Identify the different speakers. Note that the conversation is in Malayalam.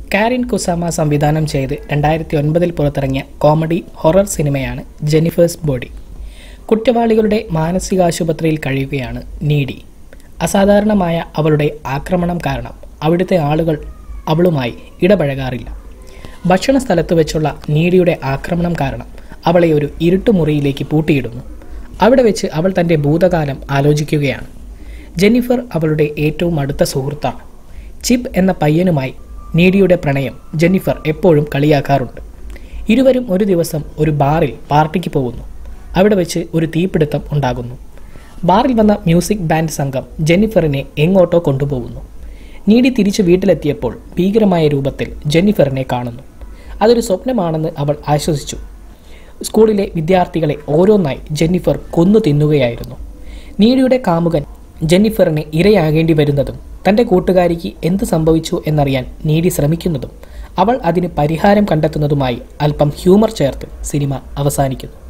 Speaker 1: കാരിൻ കുസാമ സംവിധാനം ചെയ്ത് രണ്ടായിരത്തി ഒൻപതിൽ പുറത്തിറങ്ങിയ കോമഡി ഹൊറർ സിനിമയാണ് ജെനിഫേഴ്സ് ബോഡി കുറ്റവാളികളുടെ മാനസികാശുപത്രിയിൽ കഴിയുകയാണ് നീഡി അസാധാരണമായ അവളുടെ ആക്രമണം കാരണം അവിടുത്തെ ആളുകൾ അവളുമായി ഇടപഴകാറില്ല ഭക്ഷണ സ്ഥലത്ത് വെച്ചുള്ള നീഡിയുടെ ആക്രമണം കാരണം അവളെ ഒരു ഇരുട്ടുമുറിയിലേക്ക് പൂട്ടിയിടുന്നു അവിടെ വെച്ച് അവൾ തൻ്റെ ഭൂതകാലം ആലോചിക്കുകയാണ് ജെന്നിഫർ അവളുടെ ഏറ്റവും അടുത്ത സുഹൃത്താണ് ചിപ്പ് എന്ന പയ്യനുമായി നീഡിയുടെ പ്രണയം ജെന്നിഫർ എപ്പോഴും കളിയാക്കാറുണ്ട് ഇരുവരും ഒരു ദിവസം ഒരു ബാറിൽ പാർട്ടിക്ക് പോകുന്നു അവിടെ വെച്ച് ഒരു തീപിടുത്തം ഉണ്ടാകുന്നു ബാറിൽ വന്ന മ്യൂസിക് ബാൻഡ് സംഘം ജെന്നിഫറിനെ എങ്ങോട്ടോ കൊണ്ടുപോകുന്നു നീഡി തിരിച്ച് വീട്ടിലെത്തിയപ്പോൾ ഭീകരമായ രൂപത്തിൽ ജെന്നിഫറിനെ കാണുന്നു അതൊരു സ്വപ്നമാണെന്ന് അവൾ ആശ്വസിച്ചു സ്കൂളിലെ വിദ്യാർത്ഥികളെ ഓരോന്നായി ജെന്നിഫർ കൊന്നു തിന്നുകയായിരുന്നു നീഡിയുടെ കാമുകൻ ജെന്നിഫറിന് ഇരയാകേണ്ടി വരുന്നതും തൻ്റെ കൂട്ടുകാരിക്ക് എന്ത് സംഭവിച്ചു എന്നറിയാൻ നീഡി ശ്രമിക്കുന്നതും അവൾ അതിന് പരിഹാരം കണ്ടെത്തുന്നതുമായി അല്പം ഹ്യൂമർ ചേർത്ത് സിനിമ അവസാനിക്കുന്നു